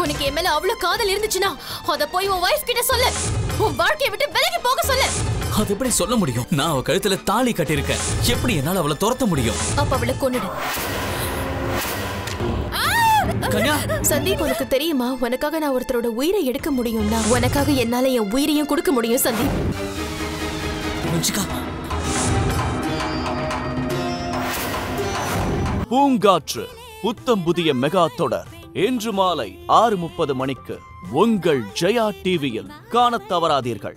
உனக்கு என் மேல அவ்வளவு காதல் இருந்துச்சுன்னா அத போய் உன் வைஃப் கிட்ட சொல்லு உன் வாழ்க்கையை விட்டு விலகி போக சொல்லு அது எப்படி சொல்ல முடியும் நான் அவ கழுத்துல தாலி கட்டியிருக்கேன் எப்படி என்னால அவளை துரத்த முடியும் அப்ப அவளை கொன்னுடு கன்யா சந்தீப் உனக்கு தெரியுமா உனக்காக நான் ஒருத்தரோட உயிரை எடுக்க முடியும்னா உனக்காக என்னால என் உயிரையும் கொடுக்க முடியும் சந்தீப் புரிஞ்சுக்கா பூங்காற்று புத்தம் புதிய மெகா தொடர் இன்று மாலை ஆறு முப்பது மணிக்கு உங்கள் ஜெயா டிவியில் காணத் தவறாதீர்கள்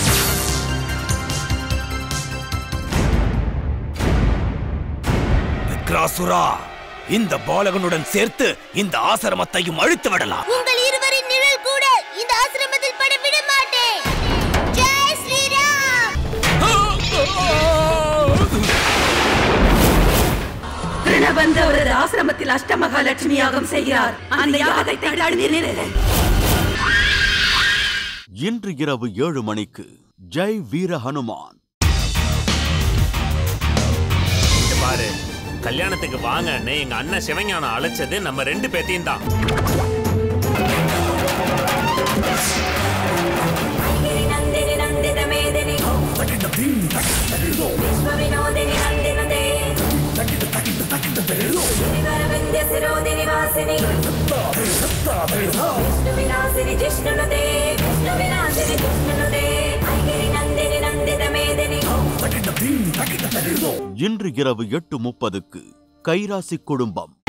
விக்ராசுரா இந்த பாலகனுடன் சேர்த்து இந்த ஆசிரமத்தையும் அழித்து விடலாம் உங்கள் இருவரின் நிழல் கூட இந்த ஆசிரமத்தில் பட விட மாட்டேன் ஜெய் ஸ்ரீராம் திருணபந்த அவரது ஆசிரமத்தில் அஷ்டமகாலட்சுமி யாகம் செய்கிறார் அந்த யாகத்தை தடுத்து நிறுத்து இன்று இரவு ஏழு மணிக்கு ஜெய் வீர ஹனுமான் இங்க பாரு கல்யாணத்துக்கு வாங்கன்னு எங்க அண்ணன் சிவஞானம் அழைச்சது நம்ம ரெண்டு பேத்தையும் தான் நந்தினி நந்தித மேதினி விஸ்வவினோதினி நந்தினதே விந்திய சிரோதினி வாசினி விஷ்ணு விலாசினி ஜிஷ்ணுனுதே விஷ்ணு விலாசினி ஜிஷ்ணுனுதே ஐகிரி நந்தினி நந்தித மேதினி இன்று இரவு எட்டு முப்பதுக்கு கைராசி குடும்பம்